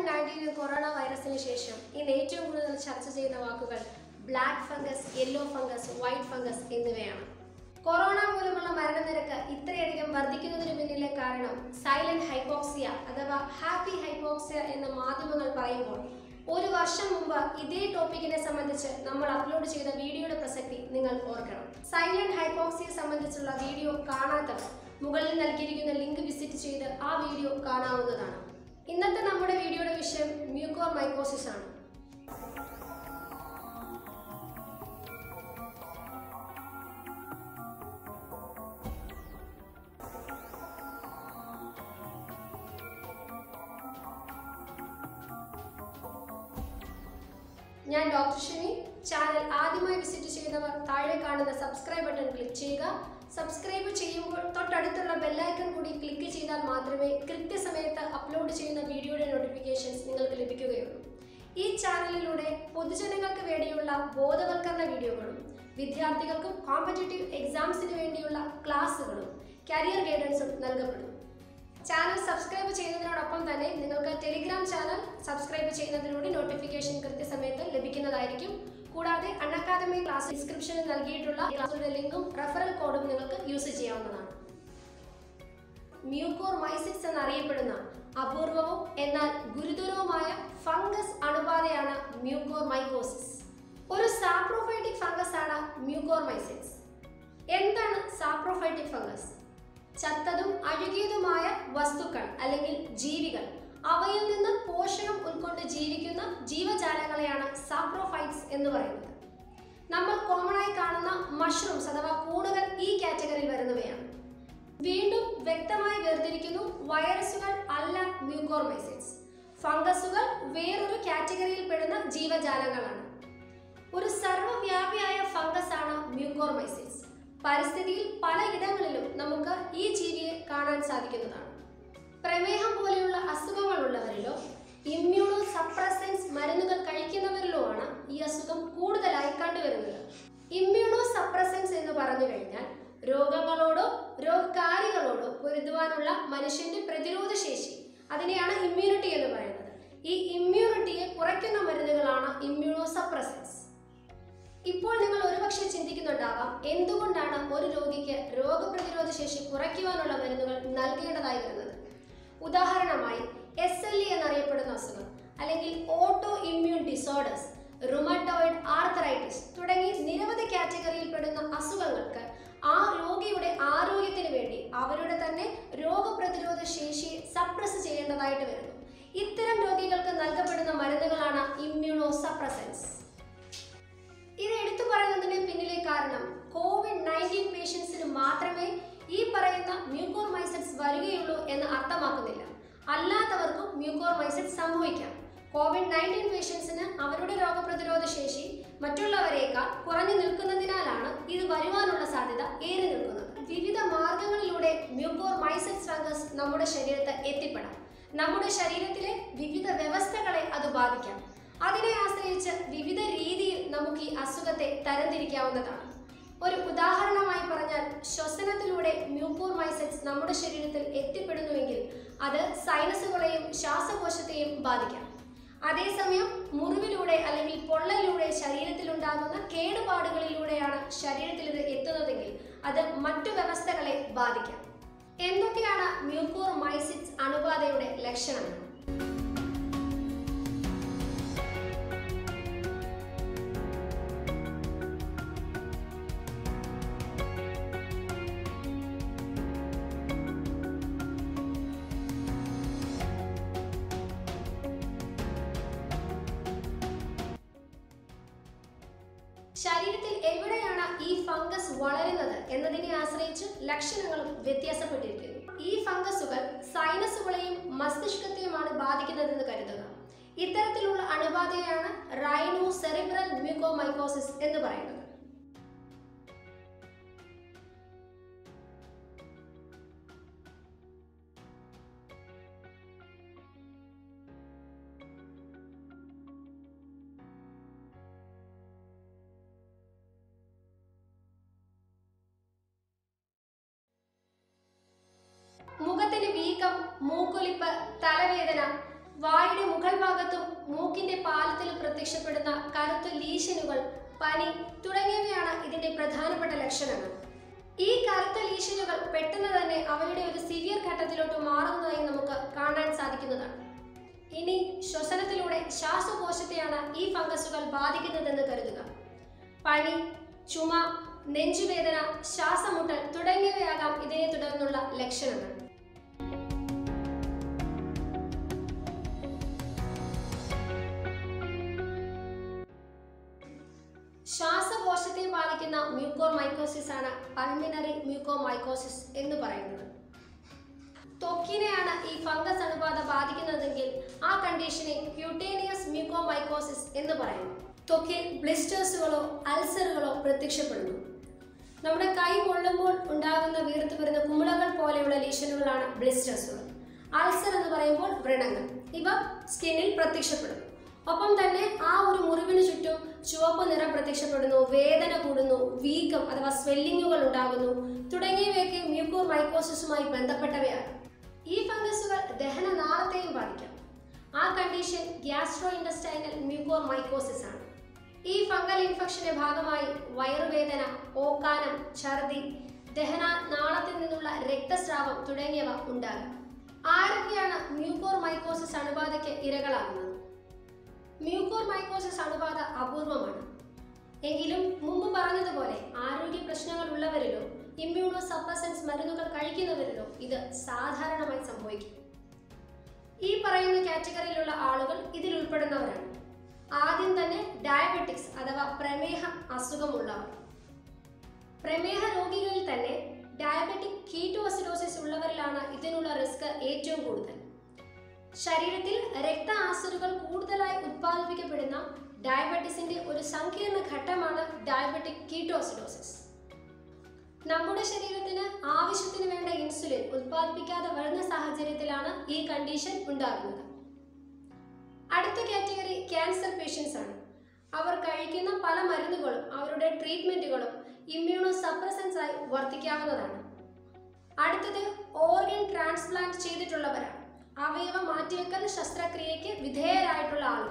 nineteen corona വൈറസിന് ശേഷം ഇന്ന് ഏറ്റവും കൂടുതൽ ചർച്ച ചെയ്യുന്ന വാക്കുകൾ black fungus yellow fungus white fungus എന്നിവയാണ് കൊറോണ മൂലമുള്ള മരണനിരക്ക് ഇത്രയധികം വർദ്ധിക്കുന്നതിന് പിന്നിലെ കാരണം സൈലന്റ് ഹൈപ്പോക്സിയ അഥവാ ഹാപ്പി ഹൈപ്പോക്സിയ എന്ന് മാധ്യമങ്ങൾ പറയുമ്പോൾ ഒരു വർഷം മുമ്പ് ഇതേ ടോപ്പിക്കിനെ സംബന്ധിച്ച് നമ്മൾ അപ്ലോഡ് ചെയ്ത വീഡിയോയുടെ പ്രസക്തി നിങ്ങൾ ഓർക്കണം സൈലന്റ് ഹൈപ്പോക്സിയെ സംബന്ധിച്ചുള്ള വീഡിയോ കാണാത്തവർ മുകളിൽ നൽകിയിരിക്കുന്ന ലിങ്ക് വിസിറ്റ് ചെയ്ത് ആ വീഡിയോ കാണാവുന്നതാണ് ഇന്നത്തെ നമ്മുടെ വീഡിയോയുടെ വിഷയം മ്യൂക്കോർ മൈക്കോസിസ് ആണ് ഞാൻ ഡോക്ടർ ഷിനി ചാനൽ ആദ്യമായി വിസിറ്റ് ചെയ്യുന്നവർ താഴെ കാണുന്ന സബ്സ്ക്രൈബ് ബട്ടൺ ക്ലിക്ക് ചെയ്യുക സബ്സ്ക്രൈബ് ചെയ്യുമ്പോൾ തൊട്ടടുത്തുള്ള ബെല്ലൈക്കൺ കൂടി ക്ലിക്ക് ചെയ്താൽ മാത്രമേ കൃത്യസമയത്ത് അപ്ലോഡ് ചെയ്യുന്ന വീഡിയോയുടെ നോട്ടിഫിക്കേഷൻസ് നിങ്ങൾക്ക് ലഭിക്കുകയുള്ളൂ ഈ ചാനലിലൂടെ പൊതുജനങ്ങൾക്ക് വേണ്ടിയുള്ള ബോധവൽക്കരണ വീഡിയോകളും വിദ്യാർത്ഥികൾക്കും കോമ്പറ്റേറ്റീവ് എക്സാംസിന് വേണ്ടിയുള്ള ക്ലാസ്സുകളും കരിയർ ഗൈഡൻസും നൽകപ്പെടും ചാനൽ സബ്സ്ക്രൈബ് ചെയ്യുന്നതിനോടൊപ്പം തന്നെ നിങ്ങൾക്ക് ടെലിഗ്രാം ചാനൽ സബ്സ്ക്രൈബ് ചെയ്യുന്നതിലൂടെ നോട്ടിഫിക്കേഷൻ കൃത്യസമയത്ത് ലഭിക്കുന്നതായിരിക്കും കൂടാതെ അൺഅക്കാദമി ക്ലാസ് ഡിസ്ക്രിപ്ഷനിൽ നൽകിയിട്ടുള്ള ക്ലാസുകളുടെ ലിങ്കും റെഫറൽ കോഡും നിങ്ങൾക്ക് യൂസ് ചെയ്യാവുന്നതാണ് മ്യൂക്കോർ മൈസിറ്റ്സ് എന്നറിയപ്പെടുന്ന അപൂർവവും എന്നാൽ ഗുരുതരവുമായ ഫംഗസ് അണുബാധയാണ് മ്യൂക്കോർ മൈക്കോസിസ് ഒരു സാപ്രോഫൈറ്റിക് ഫംഗസ് ആണ് മ്യൂക്കോർ മൈസിറ്റ്സ് എന്താണ് സാപ്രോഫൈറ്റിക് ഫംഗസ് ചത്തതും അഴുകിയതുമായ വസ്തുക്കൾ അല്ലെങ്കിൽ ജീവികൾ അവയിൽ നിന്ന് പോഷകം ഉൾക്കൊണ്ട് ജീവിക്കുന്ന ജീവജാലങ്ങളെയാണ് സാപ്രോഫൈറ്റ്സ് എന്ന് പറയുന്നത് നമ്മൾ കോമൺ ആയി കാണുന്ന മഷ്റൂംസ് അഥവാ കൂടുകൾ ഈ കാറ്റഗറിയിൽ വരുന്നവയാണ് വീണ്ടും വ്യക്തമായി വേർതിരിക്കുന്നു വൈറസുകൾ അല്ല മ്യൂക്കോർമൈസിറ്റ്സ് ഫംഗസുകൾ വേറൊരു കാറ്റഗറിയിൽ പെടുന്ന ജീവജാലങ്ങളാണ് ഒരു സർവ്വവ്യാപിയായ ഫംഗസ് ആണ് മ്യൂക്കോർമൈസിറ്റ്സ് പരിസ്ഥിതിയിൽ പലയിടങ്ങളിലും നമുക്ക് ഈ ജീവിയെ കാണാൻ സാധിക്കുന്നതാണ് പ്രമേഹം പോലെയുള്ള അസുഖങ്ങളുള്ളവരിലോ ഇമ്മ്യൂണോ സപ്രസൻസ് മരുന്നുകൾ കഴിക്കുന്നവരിലോ ആണ് ഈ അസുഖം കൂടുതലായി കണ്ടുവരുന്നത് ഇമ്മ്യൂണോ സപ്രസൻസ് എന്ന് പറഞ്ഞു കഴിഞ്ഞാൽ രോഗങ്ങളോടോ രോഗകാരികളോടോ പൊരുതുവാനുള്ള മനുഷ്യന്റെ പ്രതിരോധ ശേഷി അതിനെയാണ് ഇമ്മ്യൂണിറ്റി എന്ന് പറയുന്നത് ഈ ഇമ്മ്യൂണിറ്റിയെ കുറയ്ക്കുന്ന മരുന്നുകളാണ് ഇമ്മ്യൂണോ സപ്രസൻസ് ഇപ്പോൾ നിങ്ങൾ ഒരുപക്ഷെ ചിന്തിക്കുന്നുണ്ടാവാം എന്തുകൊണ്ടാണ് ഒരു രോഗിക്ക് രോഗപ്രതിരോധ ശേഷി കുറയ്ക്കുവാനുള്ള മരുന്നുകൾ നൽകേണ്ടതായി വരുന്നത് ഉദാഹരണമായി എസ് എൽ ഇ എന്നറിയപ്പെടുന്ന അസുഖം അല്ലെങ്കിൽ autoimmune disorders rheumatoid arthritis തുടങ്ങി നിരവധി കാറ്റഗറിയിൽ പെടുന്ന അസുഖങ്ങൾക്ക് ആ രോഗിയുടെ ആരോഗ്യത്തിന് വേണ്ടി അവരുടെ തന്നെ രോഗപ്രതിരോധ ശേഷിയെ സപ്രസ് ചെയ്യേണ്ടതായിട്ട് വരുന്നു ഇത്തരം രോഗികൾക്ക് നൽകപ്പെടുന്ന മരുന്നുകളാണ് ഇമ്മ്യൂണോ സപ്രസൻസ് ഇത് എടുത്തു പറയുന്നതിന് പിന്നിലെ കാരണം കോവിഡ് നയൻറ്റീൻ പേഷ്യൻസിന് മാത്രമേ ഈ പറയുന്ന മ്യൂക്കോർമൈസൈറ്റ്സ് വരികയുള്ളൂ എന്ന് അർത്ഥമാക്കുന്നില്ല അല്ലാത്തവർക്കും മ്യൂക്കോർമൈസൈറ്റ്സ് സംഭവിക്കാം കോവിഡ് നയൻറ്റീൻ പേഷ്യൻസിന് അവരുടെ രോഗപ്രതിരോധ ശേഷി മറ്റുള്ളവരേക്കാൾ കുറഞ്ഞു നിൽക്കുന്നതിനാലാണ് ഇത് വരുവാനുള്ള സാധ്യത ഏറി നിൽക്കുന്നത് വിവിധ മാർഗങ്ങളിലൂടെ മ്യൂക്കോർമൈസൈറ്റ്സ് ഫംഗസ് നമ്മുടെ ശരീരത്ത് എത്തിപ്പെടാം നമ്മുടെ ശരീരത്തിലെ വിവിധ വ്യവസ്ഥകളെ അത് ബാധിക്കാം അതിനെ ആശ്രയിച്ച് വിവിധ രീതിയിൽ നമുക്ക് ഈ അസുഖത്തെ തരംതിരിക്കാവുന്നതാണ് ഒരു ഉദാഹരണമായി പറഞ്ഞാൽ ശ്വസനത്തിലൂടെ മ്യൂക്കോർമൈസൈറ്റ്സ് നമ്മുടെ ശരീരത്തിൽ എത്തിപ്പെടുന്നുവെങ്കിൽ അത് സൈനസുകളെയും ശ്വാസകോശത്തെയും ബാധിക്കാം അതേസമയം മുറിവിലൂടെ അല്ലെങ്കിൽ പൊള്ളലിലൂടെ ശരീരത്തിൽ ഉണ്ടാകുന്ന കേടുപാടുകളിലൂടെയാണ് ശരീരത്തിൽ ഇത് എത്തുന്നതെങ്കിൽ അത് മറ്റു വ്യവസ്ഥകളെ ബാധിക്കാം എന്തൊക്കെയാണ് മ്യൂക്കോർ മൈസിറ്റ്സ് അണുബാധയുടെ ലക്ഷണങ്ങൾ ശരീരത്തിൽ എവിടെയാണ് ഈ ഫംഗസ് വളരുന്നത് എന്നതിനെ ആശ്രയിച്ച് ലക്ഷണങ്ങളും വ്യത്യാസപ്പെട്ടിരിക്കുന്നു ഈ ഫംഗസുകൾ സൈനസുകളെയും മസ്തിഷ്കത്തെയുമാണ് ബാധിക്കുന്നതെന്ന് കരുതുക ഇത്തരത്തിലുള്ള അണുബാധയാണ് റൈനോ സെറിബ്രൽ മ്യൂക്കോമൈക്കോസിസ് എന്ന് പറയുന്നത് മുഖത്തിന് വീക്കം മൂക്കൊലിപ്പ് തലവേദന വായുടെ മുകൾ ഭാഗത്തും മൂക്കിന്റെ പാലത്തിലും പ്രത്യക്ഷപ്പെടുന്ന കറുത്ത ലീഷനുകൾ പനി തുടങ്ങിയവയാണ് ഇതിന്റെ പ്രധാനപ്പെട്ട ലക്ഷണങ്ങൾ ഈ കറുത്ത ലീഷനുകൾ പെട്ടെന്ന് തന്നെ അവയുടെ ഒരു സിവിയർ ഘട്ടത്തിലോട്ട് മാറുന്നതായി നമുക്ക് കാണാൻ സാധിക്കുന്നതാണ് ഇനി ശ്വസനത്തിലൂടെ ശ്വാസകോശത്തെയാണ് ഈ ഫംഗസുകൾ ബാധിക്കുന്നതെന്ന് കരുതുക പനി ചുമ നെഞ്ചുവേദന ശ്വാസമുട്ടൽ തുടങ്ങിയവയാകാം ഇതിനെ തുടർന്നുള്ള ലക്ഷണങ്ങൾ ശ്വാസകോശത്തെ ബാധിക്കുന്ന മ്യൂക്കോർ മൈക്കോസിസ് ആണ് പൾമിനറി മ്യൂക്കോ മൈക്കോസിസ് എന്ന് പറയുന്നത് ത്വക്കിനെയാണ് ഈ ഫംഗസ് അണുബാധ ബാധിക്കുന്നതെങ്കിൽ ആ കണ്ടീഷനെ ക്യൂട്ടേനിയസ് മ്യൂക്കോ മൈക്കോസിസ് എന്ന് പറയുന്നു ത്വക്കിൽ ബ്ലിസ്റ്റേഴ്സുകളോ അൾസറുകളോ പ്രത്യക്ഷപ്പെടുന്നു നമ്മുടെ കൈ പൊള്ളുമ്പോൾ ഉണ്ടാകുന്ന വീർത്ത് വരുന്ന കുമിളകൾ പോലെയുള്ള ലീഷനുകളാണ് ബ്ലിസ്റ്റേഴ്സുകൾ അൾസർ എന്ന് പറയുമ്പോൾ വ്രണങ്ങൾ ഇവ സ്കിന്നിൽ പ്രത്യക്ഷപ്പെടുന്നു ഒപ്പം തന്നെ ആ ഒരു മുറിവിന് ചുറ്റും ചുവപ്പ് നിറം പ്രത്യക്ഷപ്പെടുന്നു വേദന കൂടുന്നു വീക്കം അഥവാ സ്വെല്ലിങ്ങുകൾ ഉണ്ടാകുന്നു തുടങ്ങിയവയൊക്കെ മ്യൂക്കോർ മൈക്കോസിസുമായി ബന്ധപ്പെട്ടവയാണ് ഈ ഫംഗസുകൾ ദഹനനാളത്തെയും ബാധിക്കാം ആ condition gastrointestinal mucormycosis ആണ് ഈ ഫംഗൽ ഇൻഫെക്ഷന്റെ ഭാഗമായി വയറുവേദന ഓക്കാനം ഛർദി ദഹന നാളത്തിൽ നിന്നുള്ള രക്തസ്രാവം തുടങ്ങിയവ ഉണ്ടാകാം ആരൊക്കെയാണ് മ്യൂക്കോർ മൈക്കോസിസ് അണുബാധയ്ക്ക് ഇരകളാകുന്നത് മ്യൂക്കോർ മൈക്കോസിസ് അണുബാധ അപൂർവമാണ് എങ്കിലും മുമ്പ് പറഞ്ഞതുപോലെ ആരോഗ്യ പ്രശ്നങ്ങൾ ഉള്ളവരിലോ ഇമ്മ്യൂണോ സപ്രസൻസ് മരുന്നുകൾ കഴിക്കുന്നവരിലോ ഇത് സാധാരണമായി സംഭവിക്കും ഈ പറയുന്ന കാറ്റഗറിയിലുള്ള ആളുകൾ ഇതിൽ ഉൾപ്പെടുന്നവരാണ് ആദ്യം തന്നെ ഡയബറ്റിക്സ് അഥവാ പ്രമേഹ അസുഖമുള്ളവർ പ്രമേഹ രോഗികളിൽ തന്നെ ഡയബറ്റിക് കീറ്റോസിഡോസിസ് ഉള്ളവരിലാണ് ഇതിനുള്ള റിസ്ക് ഏറ്റവും കൂടുതൽ ശരീരത്തിൽ രക്ത ആസിഡുകൾ കൂടുതലായി ഉത്പാദിപ്പിക്കപ്പെടുന്ന ഡയബറ്റീസിന്റെ ഒരു സങ്കീർണ ഘട്ടമാണ് ഡയബറ്റിക് കീറ്റോസിഡോസിസ് നമ്മുടെ ശരീരത്തിന് ആവശ്യത്തിന് വേണ്ട ഇൻസുലിൻ ഉത്പാദിപ്പിക്കാതെ വരുന്ന സാഹചര്യത്തിലാണ് ഈ കണ്ടീഷൻ ഉണ്ടാകുന്നത് അടുത്ത കാറ്റഗറി ക്യാൻസർ പേഷ്യൻസ് ആണ് അവർ കഴിക്കുന്ന പല മരുന്നുകളും അവരുടെ ട്രീറ്റ്മെന്റുകളും ഇമ്മ്യൂണോ സപ്രസൻസ് ആയി വർത്തിക്കാവുന്നതാണ് അടുത്തത് ഓർഗൻ ട്രാൻസ്പ്ലാന്റ് ചെയ്തിട്ടുള്ളവരാണ് അവയവ മാറ്റിവെക്കൽ ശസ്ത്രക്രിയയ്ക്ക് വിധേയരായിട്ടുള്ള ആളുകൾ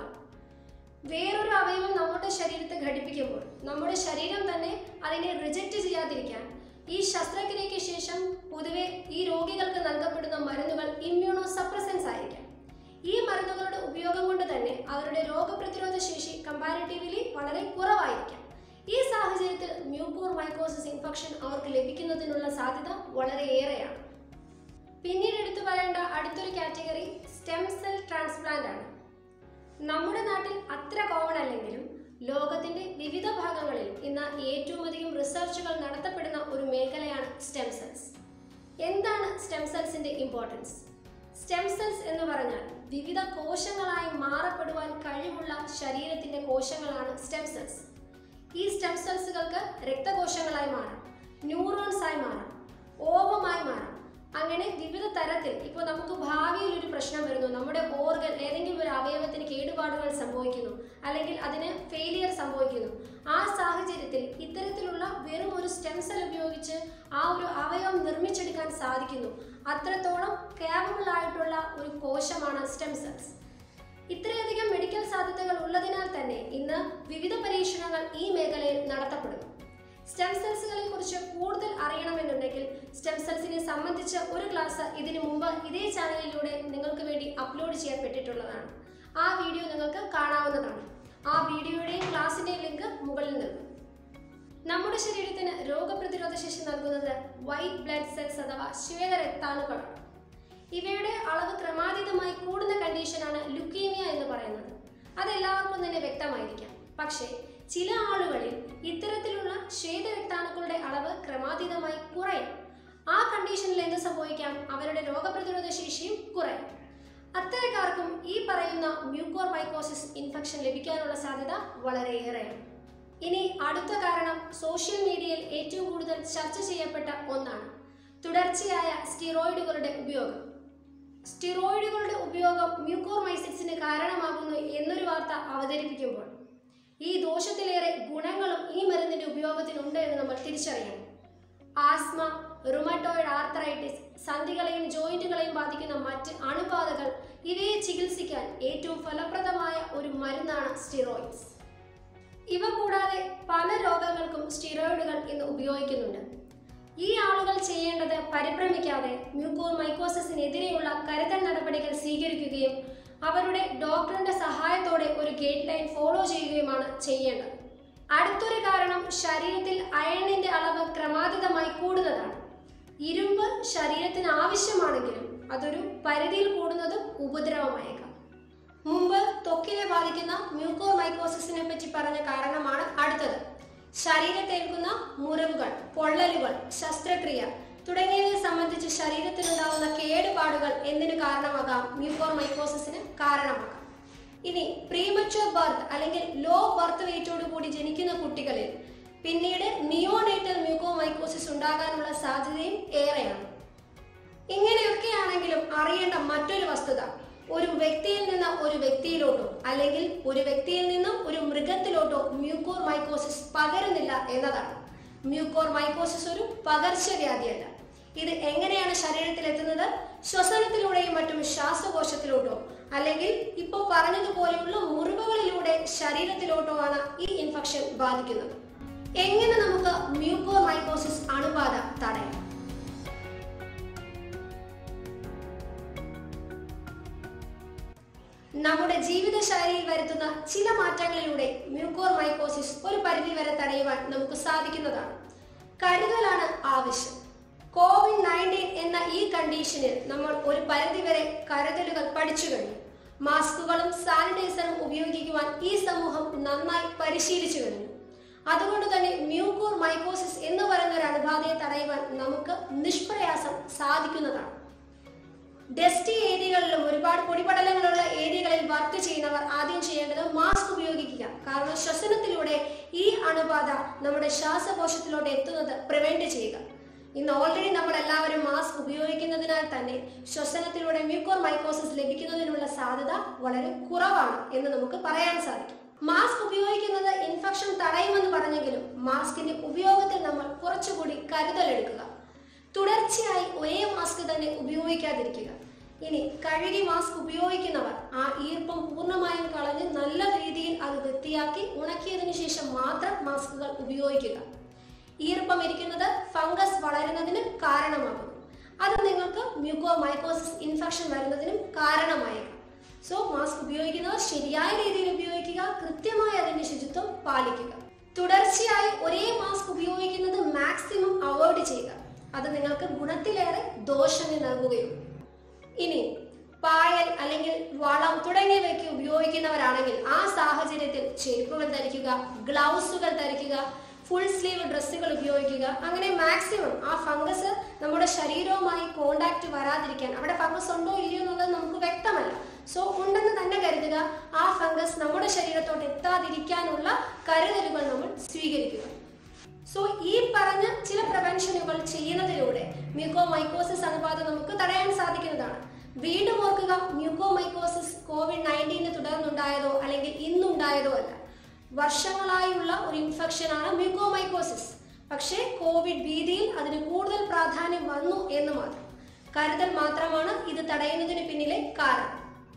വേറൊരു അവയവം നമ്മുടെ ശരീരത്തെ ഘടിപ്പിക്കുമ്പോൾ നമ്മുടെ ശരീരം തന്നെ അതിനെ റിജക്റ്റ് ചെയ്യാതിരിക്കാൻ ഈ ശസ്ത്രക്രിയയ്ക്ക് ശേഷം പൊതുവെ ഈ രോഗികൾക്ക് നൽകപ്പെടുന്ന മരുന്നുകൾ ഇമ്മ്യൂണോ സപ്രസൻസ് ആയിരിക്കാം ഈ മരുന്നുകളുടെ ഉപയോഗം കൊണ്ട് തന്നെ അവരുടെ രോഗപ്രതിരോധ ശേഷി കമ്പാരിറ്റീവ്ലി വളരെ കുറവായിരിക്കാം ഈ സാഹചര്യത്തിൽ മ്യൂക്കോർ മൈക്കോസിസ് ഇൻഫെക്ഷൻ അവർക്ക് ലഭിക്കുന്നതിനുള്ള സാധ്യത വളരെയേറെയാണ് പിന്നീട് എടുത്തു പറയേണ്ട അടുത്തൊരു കാറ്റഗറി സ്റ്റെം സെൽ ട്രാൻസ്പ്ലാന്റ് ആണ് നമ്മുടെ നാട്ടിൽ അത്ര കോമൺ അല്ലെങ്കിലും ലോകത്തിന്റെ വിവിധ ഭാഗങ്ങളിൽ ഇന്ന് ഏറ്റവും അധികം റിസർച്ചുകൾ നടത്തപ്പെടുന്ന ഒരു മേഖലയാണ് സ്റ്റെം സെൽസ് എന്താണ് സ്റ്റെം സെൽസിന്റെ ഇമ്പോർട്ടൻസ് സ്റ്റെം സെൽസ് എന്ന് പറഞ്ഞാൽ വിവിധ കോശങ്ങളായി മാറപ്പെടുവാൻ കഴിവുള്ള ശരീരത്തിന്റെ കോശങ്ങളാണ് സ്റ്റെം സെൽസ് ഈ സ്റ്റെം സെൽസുകൾക്ക് രക്തകോശങ്ങളായി മാറാം ന്യൂറോൺസ് ആയി മാറാം ഓവമായി മാറാം അങ്ങനെ വിവിധ തരത്തിൽ ഇപ്പോൾ നമുക്ക് ഭാവിയിൽ ഒരു പ്രശ്നം വരുന്നു നമ്മുടെ ഓർഗൻ ഏതെങ്കിലും ഒരു അവയവത്തിന് കേടുപാടുകൾ സംഭവിക്കുന്നു അല്ലെങ്കിൽ അതിന് ഫെയിലിയർ സംഭവിക്കുന്നു ആ സാഹചര്യത്തിൽ ഇത്തരത്തിലുള്ള വെറും ഒരു സ്റ്റെം സെൽ ഉപയോഗിച്ച് ആ ഒരു അവയവം നിർമ്മിച്ചെടുക്കാൻ സാധിക്കുന്നു അത്രത്തോളം കേവബിൾ ആയിട്ടുള്ള ഒരു കോശമാണ് സ്റ്റെം സെൽസ് ഇത്രയധികം മെഡിക്കൽ സാധ്യതകൾ ഉള്ളതിനാൽ തന്നെ ഇന്ന് വിവിധ പരീക്ഷണങ്ങൾ ഈ മേഖലയിൽ നടത്തപ്പെടുന്നു സ്റ്റെം സെൽസുകളെ കുറിച്ച് കൂടുതൽ അറിയണമെന്നുണ്ടെങ്കിൽ സ്റ്റെം സെൽസിനെ സംബന്ധിച്ച ഒരു ക്ലാസ് ഇതിനു മുമ്പ് ഇതേ ചാനലിലൂടെ നിങ്ങൾക്ക് വേണ്ടി അപ്ലോഡ് ചെയ്യപ്പെട്ടിട്ടുള്ളതാണ് ആ വീഡിയോ നിങ്ങൾക്ക് കാണാവുന്നതാണ് ആ വീഡിയോയുടെയും ക്ലാസിന്റെയും ലിങ്ക് മുകളിൽ നൽകും നമ്മുടെ ശരീരത്തിന് രോഗപ്രതിരോധ ശേഷി നൽകുന്നത് വൈറ്റ് ബ്ലഡ് സെൽസ് അഥവാ ശ്വേതരക്താണുക്കളാണ് ഇവയുടെ അളവ് ക്രമാതീതമായി കൂടുന്ന കണ്ടീഷനാണ് ലുക്കീമിയ എന്ന് പറയുന്നത് അതെല്ലാവർക്കും തന്നെ വ്യക്തമായിരിക്കാം പക്ഷേ ചില ആളുകളിൽ ഇത്തരത്തിലുള്ള ശ്വേതരക്താണുക്കളുടെ അളവ് ക്രമാതീതമായി കുറയും ആ കണ്ടീഷനിൽ എന്ത് സംഭവിക്കാം അവരുടെ രോഗപ്രതിരോധ ശേഷിയും കുറയും അത്തരക്കാർക്കും ഈ പറയുന്ന മ്യൂക്കോർ മൈക്കോസിസ് ഇൻഫെക്ഷൻ ലഭിക്കാനുള്ള സാധ്യത വളരെയേറെയാണ് ഇനി അടുത്ത കാരണം സോഷ്യൽ മീഡിയയിൽ ഏറ്റവും കൂടുതൽ ചർച്ച ചെയ്യപ്പെട്ട ഒന്നാണ് തുടർച്ചയായ സ്റ്റിറോയിഡുകളുടെ ഉപയോഗം സ്റ്റിറോയിഡുകളുടെ ഉപയോഗം മ്യൂക്കോർമൈസിറ്റ്സിന് കാരണമാകുന്നു എന്നൊരു വാർത്ത അവതരിപ്പിക്കുമ്പോൾ ഈ ദോഷത്തിലേറെ ഗുണങ്ങളും ഈ മരുന്നിന്റെ ഉപയോഗത്തിനുണ്ട് എന്ന് നമ്മൾ തിരിച്ചറിയണം ആസ്മ റുമറ്റോയിഡ് ആർത്രൈറ്റിസ് സന്ധികളെയും ജോയിന്റുകളെയും ബാധിക്കുന്ന മറ്റ് അണുബാധകൾ ഇവയെ ചികിത്സിക്കാൻ ഏറ്റവും ഫലപ്രദമായ ഒരു മരുന്നാണ് സ്റ്റിറോയിഡ്സ് ഇവ കൂടാതെ പല രോഗങ്ങൾക്കും സ്റ്റിറോയിഡുകൾ ഇന്ന് ഉപയോഗിക്കുന്നുണ്ട് ഈ ആളുകൾ ചെയ്യേണ്ടത് പരിഭ്രമിക്കാതെ മ്യൂക്കോർ മൈക്കോസിസിനെതിരെയുള്ള കരുതൽ നടപടികൾ സ്വീകരിക്കുകയും അവരുടെ ഡോക്ടറിന്റെ സഹായത്തോടെ ഒരു ഗൈഡ് ലൈൻ ഫോളോ ചെയ്യുകയുമാണ് ചെയ്യേണ്ടത് അടുത്തൊരു കാരണം ശരീരത്തിൽ അയണിന്റെ അളവ് ക്രമാതീതമായി കൂടുന്നതാണ് ഇരുമ്പ് ശരീരത്തിന് ആവശ്യമാണെങ്കിലും അതൊരു പരിധിയിൽ കൂടുന്നതും ഉപദ്രവമായേക്കാം മുമ്പ് ത്വക്കിനെ ബാധിക്കുന്ന മ്യൂക്കോർ മൈക്കോസിസിനെ പറ്റി പറഞ്ഞ കാരണമാണ് അടുത്തത് ശരീരത്തേൽക്കുന്ന മുറിവുകൾ പൊള്ളലുകൾ ശസ്ത്രക്രിയ തുടങ്ങിയവയെ സംബന്ധിച്ച് ശരീരത്തിലുണ്ടാകുന്ന കേടുപാടുകൾ എന്തിനു കാരണമാകാം മ്യൂക്കോർ മൈക്കോസിസിന് കാരണമാകാം ഇനി പ്രീമച്വർ ബർത്ത് അല്ലെങ്കിൽ ലോ ബർത്ത് വെയിറ്റോട് കൂടി ജനിക്കുന്ന കുട്ടികളിൽ പിന്നീട് നിയോനേറ്റൽ മ്യൂക്കോ മൈക്കോസിസ് ഉണ്ടാകാനുള്ള സാധ്യതയും ഏറെയാണ് ഇങ്ങനെയൊക്കെയാണെങ്കിലും അറിയേണ്ട മറ്റൊരു വസ്തുത ഒരു വ്യക്തിയിൽ നിന്ന് ഒരു വ്യക്തിയിലോട്ടോ അല്ലെങ്കിൽ ഒരു വ്യക്തിയിൽ നിന്നും ഒരു മൃഗത്തിലോട്ടോ മ്യൂക്കോർ മൈക്കോസിസ് പകരുന്നില്ല എന്നതാണ് മ്യൂക്കോർ മൈക്കോസിസ് ഒരു പകർച്ചവ്യാധിയല്ല ഇത് എങ്ങനെയാണ് ശരീരത്തിൽ എത്തുന്നത് ശ്വസനത്തിലൂടെയും മറ്റും ശ്വാസകോശത്തിലോട്ടോ അല്ലെങ്കിൽ ഇപ്പോൾ പറഞ്ഞതുപോലെയുള്ള മുറിവുകളിലൂടെ ശരീരത്തിലോട്ടോ ആണ് ഈ ഇൻഫെക്ഷൻ ബാധിക്കുന്നത് എങ്ങനെ നമുക്ക് മ്യൂക്കോർ മൈക്കോസിസ് അണുബാധ തടയാം നമ്മുടെ ജീവിതശൈലിയിൽ വരുത്തുന്ന ചില മാറ്റങ്ങളിലൂടെ മ്യൂക്കോർ മൈക്കോസിസ് ഒരു പരിധി വരെ തടയുവാൻ നമുക്ക് സാധിക്കുന്നതാണ് കരുതലാണ് ആവശ്യം കോവിഡ് നയൻറ്റീൻ എന്ന ഈ കണ്ടീഷനിൽ നമ്മൾ ഒരു പരിധി വരെ കരുതലുകൾ പഠിച്ചു കഴിഞ്ഞു മാസ്കുകളും സാനിറ്റൈസറും ഉപയോഗിക്കുവാൻ ഈ സമൂഹം നന്നായി പരിശീലിച്ചു കഴിഞ്ഞു അതുകൊണ്ട് തന്നെ മ്യൂക്കോർ മൈക്കോസിസ് എന്ന് പറയുന്ന ഒരു അണുബാധയെ തടയുവാൻ നമുക്ക് നിഷ്പ്രയാസം സാധിക്കുന്നതാണ് ഡസ്റ്റി ഏരിയകളിലും ഒരുപാട് പൊടിപടലങ്ങളുള്ള ഏരിയകളിൽ വർക്ക് ചെയ്യുന്നവർ ആദ്യം ചെയ്യേണ്ടത് മാസ്ക് ഉപയോഗിക്കുക കാരണം ശ്വസനത്തിലൂടെ ഈ അണുബാധ നമ്മുടെ ശ്വാസകോശത്തിലോട്ട് എത്തുന്നത് പ്രിവെന്റ് ചെയ്യുക ഇന്ന് ഓൾറെഡി നമ്മൾ എല്ലാവരും മാസ്ക് ഉപയോഗിക്കുന്നതിനാൽ തന്നെ ശ്വസനത്തിലൂടെ മ്യൂക്കോർ മൈക്കോസിസ് ലഭിക്കുന്നതിനുള്ള സാധ്യത വളരെ കുറവാണ് എന്ന് നമുക്ക് പറയാൻ സാധിക്കും മാസ്ക് ഉപയോഗിക്കുന്നത് ഇൻഫെക്ഷൻ തടയുമെന്ന് പറഞ്ഞെങ്കിലും മാസ്കിന്റെ ഉപയോഗത്തിൽ നമ്മൾ കുറച്ചുകൂടി കരുതലെടുക്കുക തുടർച്ചയായി ഒരേ മാസ്ക് തന്നെ ഉപയോഗിക്കാതിരിക്കുക ഇനി കഴുകി മാസ്ക് ഉപയോഗിക്കുന്നവർ ആ ഈർപ്പം പൂർണ്ണമായും കളഞ്ഞ് നല്ല രീതിയിൽ അത് വൃത്തിയാക്കി ഉണക്കിയതിനു ശേഷം മാത്രം മാസ്കുകൾ ഉപയോഗിക്കുക ഈർപ്പം ഇരിക്കുന്നത് ഫംഗസ് വളരുന്നതിന് കാരണമാകുന്നു അത് നിങ്ങൾക്ക് മ്യൂക്കോ മൈക്കോസിസ് ഇൻഫെക്ഷൻ വരുന്നതിനും കാരണമായേക്കാം സോ മാസ്ക് ഉപയോഗിക്കുന്നവർ ശരിയായ രീതിയിൽ ഉപയോഗിക്കുക കൃത്യമായി അതിന്റെ ശുചിത്വം പാലിക്കുക തുടർച്ചയായി ഒരേ മാസ്ക് ഉപയോഗിക്കുന്നത് മാക്സിമം അവോയ്ഡ് ചെയ്യുക അത് നിങ്ങൾക്ക് ഗുണത്തിലേറെ ദോഷങ്ങൾ നൽകുകയും ഇനി പായൽ അല്ലെങ്കിൽ വളം തുടങ്ങിയവയ്ക്ക് ഉപയോഗിക്കുന്നവരാണെങ്കിൽ ആ സാഹചര്യത്തിൽ ചെരുപ്പുകൾ ധരിക്കുക ഗ്ലൗസുകൾ ധരിക്കുക ഫുൾ സ്ലീവ് ഡ്രസ്സുകൾ ഉപയോഗിക്കുക അങ്ങനെ മാക്സിമം ആ ഫംഗസ് നമ്മുടെ ശരീരവുമായി കോണ്ടാക്ട് വരാതിരിക്കാൻ അവിടെ ഫംഗസ് ഉണ്ടോ ഇല്ലയോ എന്നുള്ളത് നമുക്ക് വ്യക്തമല്ല സോ ഉണ്ടെന്ന് തന്നെ കരുതുക ആ ഫംഗസ് നമ്മുടെ ശരീരത്തോട്ട് എത്താതിരിക്കാനുള്ള കരുതലുകൾ നമ്മൾ സ്വീകരിക്കുക സോ ഈ പറഞ്ഞ ചില പ്രവെൻഷനുകൾ ചെയ്യുന്നതിലൂടെ മ്യൂക്കോ മൈക്കോസിസ് അണുബാധ നമുക്ക് തടയാൻ സാധിക്കുന്നതാണ് വീണ്ടും ഓർക്കുക മ്യൂക്കോ മൈക്കോസിസ് കോവിഡ് നയൻറ്റീനെ തുടർന്നുണ്ടായതോ അല്ലെങ്കിൽ ഇന്നുണ്ടായതോ അല്ല വർഷങ്ങളായുള്ള ഒരു ഇൻഫെക്ഷൻ ആണ് മ്യൂക്കോ മൈക്കോസിസ് പക്ഷേ കോവിഡ് ഭീതിയിൽ അതിന് കൂടുതൽ പ്രാധാന്യം വന്നു എന്ന് മാത്രം കരുതൽ മാത്രമാണ് ഇത് തടയുന്നതിന് പിന്നിലെ കാരണം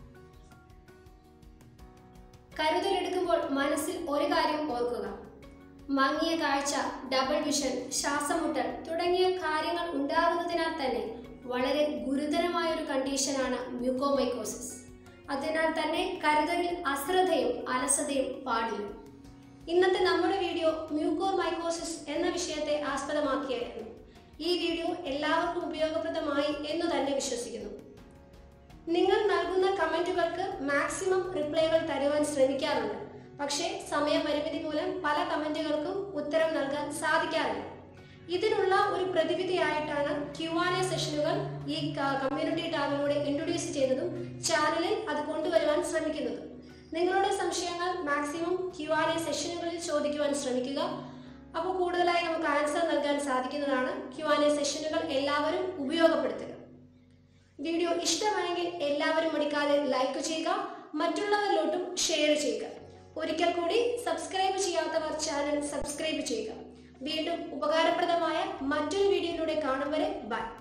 കരുതലെടുക്കുമ്പോൾ മനസ്സിൽ ഒരു കാര്യം ഓർക്കുക മങ്ങിയ കാഴ്ച ഡബിൾ വിഷൻ ശ്വാസമുട്ടൽ തുടങ്ങിയ കാര്യങ്ങൾ ഉണ്ടാകുന്നതിനാൽ തന്നെ വളരെ ഗുരുതരമായ ഒരു കണ്ടീഷനാണ് മ്യൂക്കോമൈക്കോസിസ് അതിനാൽ തന്നെ കരുതലിൽ അശ്രദ്ധയും അലസതയും പാടില്ല ഇന്നത്തെ നമ്മുടെ വീഡിയോ മ്യൂക്കോർ മൈക്കോസിസ് എന്ന വിഷയത്തെ ആസ്പദമാക്കിയായിരുന്നു ഈ വീഡിയോ എല്ലാവർക്കും ഉപയോഗപ്രദമായി എന്ന് തന്നെ വിശ്വസിക്കുന്നു നിങ്ങൾ നൽകുന്ന കമന്റുകൾക്ക് മാക്സിമം റിപ്ലൈകൾ തരുവാൻ ശ്രമിക്കാറുണ്ട് പക്ഷേ സമയപരിമിതി മൂലം പല കമന്റുകൾക്കും ഉത്തരം നൽകാൻ സാധിക്കാറില്ല ഇതിനുള്ള ഒരു പ്രതിവിധിയായിട്ടാണ് ക്യു ആൻ എ സെഷനുകൾ ഈ കമ്മ്യൂണിറ്റി ടാബിലൂടെ ഇൻട്രൊഡ്യൂസ് ചെയ്തതും ചാനലിൽ അത് കൊണ്ടുവരുവാൻ ശ്രമിക്കുന്നതും നിങ്ങളുടെ സംശയങ്ങൾ മാക്സിമം ക്യു ആൻ എ സെഷനുകളിൽ ചോദിക്കുവാൻ ശ്രമിക്കുക അപ്പോൾ കൂടുതലായി നമുക്ക് ആൻസർ നൽകാൻ സാധിക്കുന്നതാണ് ക്യു ആൻ എ സെഷനുകൾ എല്ലാവരും ഉപയോഗപ്പെടുത്തുക വീഡിയോ ഇഷ്ടമായെങ്കിൽ എല്ലാവരും മടിക്കാതെ ലൈക്ക് ചെയ്യുക മറ്റുള്ളവരിലോട്ടും ഷെയർ ചെയ്യുക ഒരിക്കൽ കൂടി സബ്സ്ക്രൈബ് ചെയ്യാത്തവർ ചാനൽ സബ്സ്ക്രൈബ് ചെയ്യുക വീണ്ടും ഉപകാരപ്രദമായ മറ്റൊരു വീഡിയോയിലൂടെ കാണും വരെ ബൈ